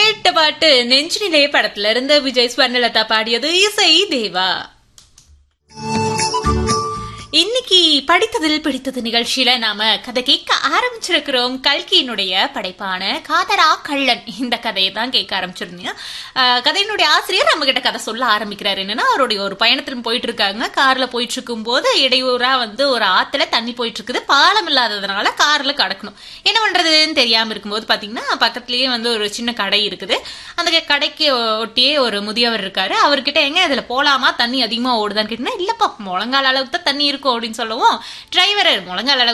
கேட்ட பாட்டு நெஞ்சினிலே படத்துல இருந்து விஜய் ஸ்வர்ணலதா பாடியது இசை தேவா இன்னைக்கு படித்ததில் பிடித்தது நிகழ்ச்சியில நாம கதை கேட்க ஆரம்பிச்சிருக்கிறோம் கல்கியினுடைய படைப்பான காதரா கள்ளன் இந்த கதையை தான் கேட்க ஆரம்பிச்சிருந்தீங்க ஆஹ் கதையினுடைய ஆசிரியர் நம்ம கிட்ட கதை சொல்ல ஆரம்பிக்கிறாரு என்னன்னா அவருடைய ஒரு பயணத்தில் போயிட்டு இருக்காங்க கார்ல போயிட்டு இருக்கும் போது இடையூறா வந்து ஒரு ஆத்துல தண்ணி போயிட்டு இருக்குது பாலம் இல்லாததுனால கார்ல கடக்கணும் என்ன பண்றதுன்னு தெரியாம இருக்கும்போது பாத்தீங்கன்னா பக்கத்துலயே வந்து ஒரு சின்ன கடை இருக்குது அந்த கடைக்கு ஒட்டியே ஒரு முதியவர் இருக்காரு அவர்கிட்ட எங்க இதுல போலாமா தண்ணி அதிகமா ஓடுதான்னு கேட்டீங்கன்னா இல்லப்பா முழங்கால அளவுக்கு தான் தண்ணி இருக்கும் அப்படின்னு சொல்லவும் டிரைவர் முழங்கால அளவுக்கு